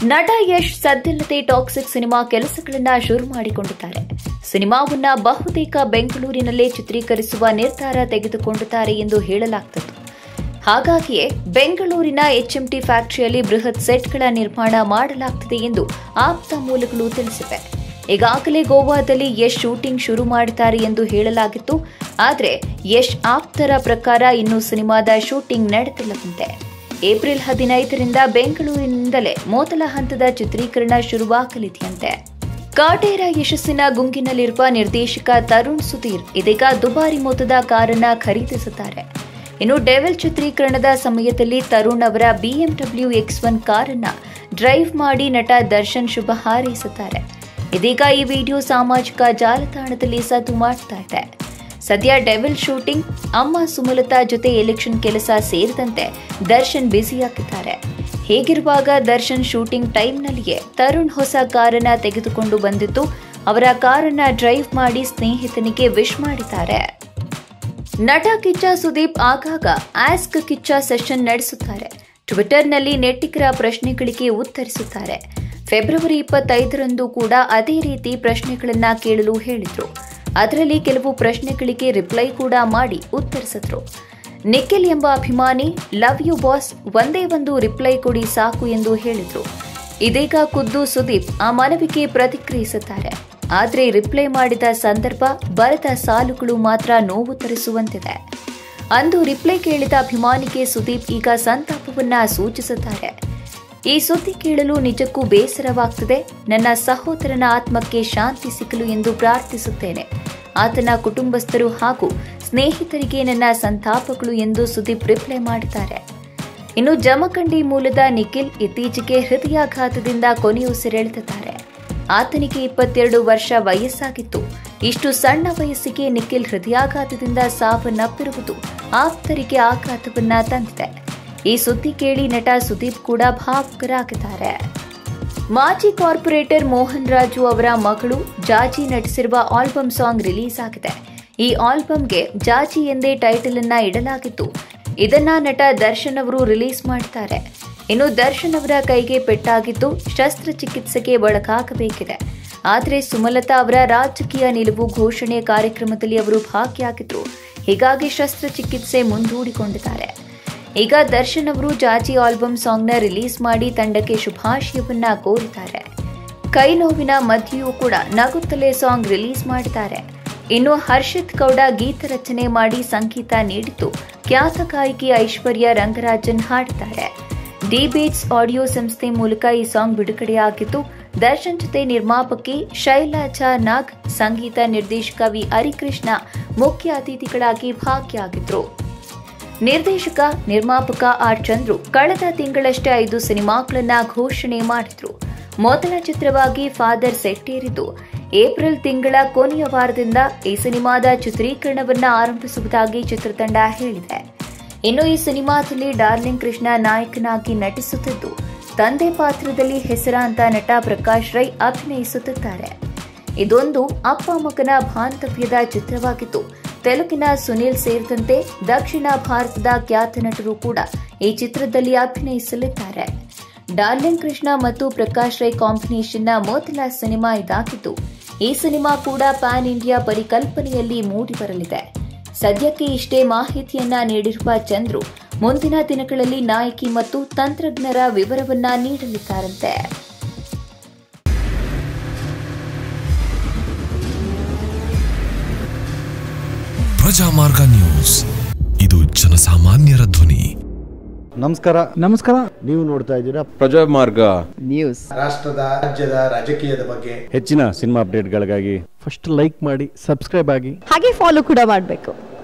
ನಟ Yash ಸದ್ದಿಲ್ಲದೆ toxic cinema ಕೆಲಸಗಳನ್ನ ಶುರು ಮಾಡಿಕೊಂಡಿದ್ದಾರೆ ಸಿನಿಮಾವನ್ನ ಬಹುತೇಕ ಬೆಂಗಳೂರಿನಲ್ಲೇ ಚಿತ್ರೀಕರಿಸುವ ನಿರ್ಧಾರ ತೆಗೆದುಕೊಂಡಿದ್ದಾರೆ ಎಂದು ಹೇಳಲಾಗ್ತಿತ್ತು ಹಾಗಾಗಿಯೇ ಬೆಂಗಳೂರಿನ ಎಚ್ಎಂಟಿ ಫ್ಯಾಕ್ಟರಿಯಲ್ಲಿ ಬೃಹತ್ ಸೆಟ್ಗಳ ನಿರ್ಮಾಣ ಮಾಡಲಾಗ್ತಿದೆ ಎಂದು ಆಪ್ತ ಮೂಲಗಳು ತಿಳಿಸಿವೆ ಈಗಾಗಲೇ ಗೋವಾದಲ್ಲಿ ಯಶ್ ಶೂಟಿಂಗ್ ಶುರು ಮಾಡಿದ್ದಾರೆ ಎಂದು ಹೇಳಲಾಗಿತ್ತು ಆದರೆ ಯಶ್ ಆಪ್ತರ ಪ್ರಕಾರ ಇನ್ನೂ ಸಿನಿಮಾದ ಶೂಟಿಂಗ್ ನಡೆದಿಲ್ಲವಂತೆ ಏಪ್ರಿಲ್ ಹದಿನೈದರಿಂದ ಬೆಂಗಳೂರಿನಿಂದಲೇ ಮೊದಲ ಹಂತದ ಚಿತ್ರೀಕರಣ ಶುರುವಾಗಲಿದೆಯಂತೆ ಕಾಟೇರ ಯಶಸ್ಸಿನ ಗುಂಗಿನಲ್ಲಿರುವ ನಿರ್ದೇಶಕ ತರುಣ್ ಸುಧೀರ್ ಇದೀಗ ದುಬಾರಿ ಮೊತ್ತದ ಕಾರನ್ನ ಖರೀದಿಸುತ್ತಾರೆ ಇನ್ನು ಡೆವಿಲ್ ಚಿತ್ರೀಕರಣದ ಸಮಯದಲ್ಲಿ ತರುಣ್ ಅವರ ಬಿಎಂಡಬ್ಲ್ಯೂ ಎಕ್ಸ್ ಒನ್ ಕಾರನ್ನ ಡ್ರೈವ್ ಮಾಡಿ ನಟ ದರ್ಶನ್ ಶುಭ ಹಾರೈಸುತ್ತಾರೆ ಇದೀಗ ಈ ವಿಡಿಯೋ ಸಾಮಾಜಿಕ ಜಾಲತಾಣದಲ್ಲಿ ಸದ್ದು ಮಾಡ್ತಾ ಇದೆ ಸದ್ಯ ಡೆವಿಲ್ ಶೂಟಿಂಗ್ ಅಮ್ಮ ಸುಮಲತಾ ಜೊತೆ ಎಲೆಕ್ಷನ್ ಕೆಲಸ ಸೇರಿದಂತೆ ದರ್ಶನ್ ಬ್ಯುಸಿಯಾಗಿದ್ದಾರೆ ಹೀಗಿರುವಾಗ ದರ್ಶನ್ ಶೂಟಿಂಗ್ ಟೈಮ್ನಲ್ಲಿಯೇ ತರುಣ್ ಹೊಸ ಕಾರನ್ನ ತೆಗೆದುಕೊಂಡು ಬಂದಿದ್ದು ಅವರ ಕಾರನ್ನ ಡ್ರೈವ್ ಮಾಡಿ ಸ್ನೇಹಿತನಿಗೆ ವಿಶ್ ಮಾಡಿದ್ದಾರೆ ನಟ ಕಿಚ್ಚ ಸುದೀಪ್ ಆಗಾಗ ಆಸ್ಕ್ ಕಿಚ್ಚ ಸೆಷನ್ ನಡೆಸುತ್ತಾರೆ ಟ್ವಿಟರ್ನಲ್ಲಿ ನೆಟ್ಟಿಗರ ಪ್ರಶ್ನೆಗಳಿಗೆ ಉತ್ತರಿಸುತ್ತಾರೆ ಫೆಬ್ರವರಿ ಇಪ್ಪತ್ತೈದರಂದು ಕೂಡ ಅದೇ ರೀತಿ ಪ್ರಶ್ನೆಗಳನ್ನ ಕೇಳಲು ಹೇಳಿದ್ರು ಅದರಲ್ಲಿ ಕೆಲವು ಪ್ರಶ್ನೆಗಳಿಗೆ ರಿಪ್ಲೈ ಕೂಡ ಮಾಡಿ ಉತ್ತರಿಸಿದ್ರು ನಿಖಿಲ್ ಎಂಬ ಅಭಿಮಾನಿ ಲವ್ ಯು ಬಾಸ್ ಒಂದೇ ಒಂದು ರಿಪ್ಲೈ ಕೊಡಿ ಸಾಕು ಎಂದು ಹೇಳಿದ್ರು ಇದೀಗ ಖುದ್ದು ಸುದೀಪ್ ಆ ಮನವಿಗೆ ಪ್ರತಿಕ್ರಿಯಿಸುತ್ತಾರೆ ಆದರೆ ರಿಪ್ಲೈ ಮಾಡಿದ ಸಂದರ್ಭ ಬರೆದ ಸಾಲುಗಳು ಮಾತ್ರ ನೋವು ತರಿಸುವಂತಿದೆ ಅಂದು ರಿಪ್ಲೈ ಕೇಳಿದ ಅಭಿಮಾನಿಗೆ ಸುದೀಪ್ ಈಗ ಸಂತಾಪವನ್ನ ಸೂಚಿಸುತ್ತಾರೆ ಈ ಸುದ್ದಿ ಕೇಳಲು ನಿಜಕ್ಕೂ ಬೇಸರವಾಗ್ತಿದೆ ನನ್ನ ಸಹೋದರನ ಆತ್ಮಕ್ಕೆ ಶಾಂತಿ ಸಿಗಲು ಎಂದು ಪ್ರಾರ್ಥಿಸುತ್ತೇನೆ ಆತನ ಕುಟುಂಬಸ್ಥರು ಹಾಗೂ ಸ್ನೇಹಿತರಿಗೆ ನನ್ನ ಸಂತಾಪಗಳು ಎಂದು ಸುದೀಪ್ ರಿಪ್ಲೈ ಮಾಡಿದ್ದಾರೆ ಇನ್ನು ಜಮಖಂಡಿ ಮೂಲದ ನಿಖಿಲ್ ಇತ್ತೀಚೆಗೆ ಹೃದಯಾಘಾತದಿಂದ ಕೊನೆಯುಸಿರೆಳೆದಿದ್ದಾರೆ ಆತನಿಗೆ ಇಪ್ಪತ್ತೆರಡು ವರ್ಷ ವಯಸ್ಸಾಗಿತ್ತು ಇಷ್ಟು ಸಣ್ಣ ವಯಸ್ಸಿಗೆ ನಿಖಿಲ್ ಹೃದಯಾಘಾತದಿಂದ ಸಾವನ್ನಪ್ಪಿರುವುದು ಆಪ್ತರಿಗೆ ಆಘಾತವನ್ನ ತಂದಿದೆ ಈ ಸುದ್ದಿ ಕೇಳಿ ನಟ ಸುದೀಪ್ ಕೂಡ ಭಾವುಕರಾಗಿದ್ದಾರೆ ಮಾಜಿ ಕಾರ್ಪೊರೇಟರ್ ಮೋಹನ್ ರಾಜು ಅವರ ಮಗಳು ಜಾಜಿ ನಟಿಸಿರುವ ಆಲ್ಬಮ್ ಸಾಂಗ್ ರಿಲೀಸ್ ಆಗಿದೆ ಈ ಆಲ್ಬಮ್ಗೆ ಜಾಜಿ ಎಂದೇ ಟೈಟಲ್ ಅನ್ನ ಇಡಲಾಗಿತ್ತು ಇದನ್ನ ನಟ ದರ್ಶನ್ ಅವರು ರಿಲೀಸ್ ಮಾಡ್ತಾರೆ ಇನ್ನು ದರ್ಶನ್ ಅವರ ಕೈಗೆ ಪೆಟ್ಟಾಗಿದ್ದು ಶಸ್ತ್ರಚಿಕಿತ್ಸೆಗೆ ಒಳಗಾಗಬೇಕಿದೆ ಆದರೆ ಸುಮಲತಾ ಅವರ ರಾಜಕೀಯ ನಿಲುವು ಘೋಷಣೆ ಕಾರ್ಯಕ್ರಮದಲ್ಲಿ ಅವರು ಭಾಗಿಯಾಗಿದ್ರು ಹೀಗಾಗಿ ಶಸ್ತ್ರಚಿಕಿತ್ಸೆ ಮುಂದೂಡಿಕೊಂಡಿದ್ದಾರೆ ಈಗ ದರ್ಶನ್ ಅವರು ಜಾಜಿ ಆಲ್ಬಮ್ ಸಾಂಗ್ನ ರಿಲೀಸ್ ಮಾಡಿ ತಂಡಕ್ಕೆ ಶುಭಾಶಯವನ್ನ ಕೋರಿದ್ದಾರೆ ಕೈ ನೋವಿನ ಮಧ್ಯೆಯೂ ಕೂಡ ನಗುತ್ತಲೇ ಸಾಂಗ್ ರಿಲೀಸ್ ಮಾಡಿದ್ದಾರೆ ಇನ್ನು ಹರ್ಷಿತ್ ಗೌಡ ಗೀತ ರಚನೆ ಮಾಡಿ ಸಂಗೀತ ನೀಡಿದ್ದು ಖ್ಯಾತ ಗಾಯಕಿ ಐಶ್ವರ್ಯ ರಂಗರಾಜನ್ ಹಾಡಿದ್ದಾರೆ ಡಿ ಬೀಟ್ಸ್ ಆಡಿಯೋ ಸಂಸ್ಥೆ ಮೂಲಕ ಈ ಸಾಂಗ್ ಬಿಡುಗಡೆಯಾಗಿದ್ದು ದರ್ಶನ್ ಜೊತೆ ನಿರ್ಮಾಪಕಿ ಶೈಲಾಜಾ ನಾಗ್ ಸಂಗೀತ ನಿರ್ದೇಶಕ ವಿ ಹರಿಕೃಷ್ಣ ಮುಖ್ಯ ಅತಿಥಿಗಳಾಗಿ ಭಾಗಿಯಾಗಿದ್ರು ನಿರ್ದೇಶಕ ನಿರ್ಮಾಪಕ ಆರ್ ಚಂದ್ರು ಕಳೆದ ತಿಂಗಳಷ್ಟೇ ಐದು ಸಿನಿಮಾಗಳನ್ನ ಘೋಷಣೆ ಮಾಡಿದ್ರು ಮೊದಲ ಚಿತ್ರವಾಗಿ ಫಾದರ್ ಸೆಟ್ಟೇರಿದ್ದು ಏಪ್ರಿಲ್ ತಿಂಗಳ ಕೊನೆಯ ವಾರದಿಂದ ಈ ಸಿನಿಮಾದ ಚಿತ್ರೀಕರಣವನ್ನ ಆರಂಭಿಸುವುದಾಗಿ ಚಿತ್ರತಂಡ ಹೇಳಿದೆ ಇನ್ನು ಈ ಸಿನಿಮಾದಲ್ಲಿ ಡಾರ್ಲಿಂಗ್ ಕೃಷ್ಣ ನಾಯಕನಾಗಿ ನಟಿಸುತ್ತಿದ್ದು ತಂದೆ ಪಾತ್ರದಲ್ಲಿ ಹೆಸರಾಂತ ನಟ ಪ್ರಕಾಶ್ ರೈ ಅಭಿನಯಿಸುತ್ತಿದ್ದಾರೆ ಇದೊಂದು ಅಪ್ಪ ಮಗನ ಬಾಂಧವ್ಯದ ಚಿತ್ರವಾಗಿದ್ದು ತೆಲುಗಿನ ಸುನೀಲ್ ಸೇರಿದಂತೆ ದಕ್ಷಿಣ ಭಾರತದ ಖ್ಯಾತ ನಟರು ಕೂಡ ಈ ಚಿತ್ರದಲ್ಲಿ ಅಭಿನಯಿಸಲಿದ್ದಾರೆ ಡಾರ್ಲಿಂಗ್ ಕೃಷ್ಣ ಮತ್ತು ಪ್ರಕಾಶ್ ರೈ ಕಾಂಬಿನೇಷನ್ನ ಮೊದಲ ಸಿನಿಮಾ ಇದಾಗಿದ್ದು ಈ ಸಿನಿಮಾ ಕೂಡ ಪ್ಯಾನ್ ಇಂಡಿಯಾ ಪರಿಕಲ್ಪನೆಯಲ್ಲಿ ಮೂಡಿಬರಲಿದೆ ಸದ್ಯಕ್ಕೆ ಇಷ್ಟೇ ಮಾಹಿತಿಯನ್ನ ನೀಡಿರುವ ಚಂದ್ರು ಮುಂದಿನ ದಿನಗಳಲ್ಲಿ ನಾಯಕಿ ಮತ್ತು ತಂತ್ರಜ್ಞರ ವಿವರವನ್ನ ನೀಡಲಿದ್ದಾರಂತೆ ಪ್ರಜಾಮಾರ್ಗ ನ್ಯೂಸ್ ಇದು ಜನಸಾಮಾನ್ಯರ ಧ್ವನಿ ನಮಸ್ಕಾರ ನಮಸ್ಕಾರ ನೀವು ನೋಡ್ತಾ ಇದ್ದೀರಾ ಪ್ರಜಾಮಾರ್ಗ ನ್ಯೂಸ್ ರಾಷ್ಟ್ರದ ರಾಜ್ಯದ ರಾಜಕೀಯದ ಬಗ್ಗೆ ಹೆಚ್ಚಿನ ಸಿನಿಮಾ ಅಪ್ಡೇಟ್ಗಳಿಗಾಗಿ ಫಸ್ಟ್ ಲೈಕ್ ಮಾಡಿ ಸಬ್ಸ್ಕ್ರೈಬ್ ಆಗಿ ಹಾಗೆ ಫಾಲೋ ಕೂಡ ಮಾಡಬೇಕು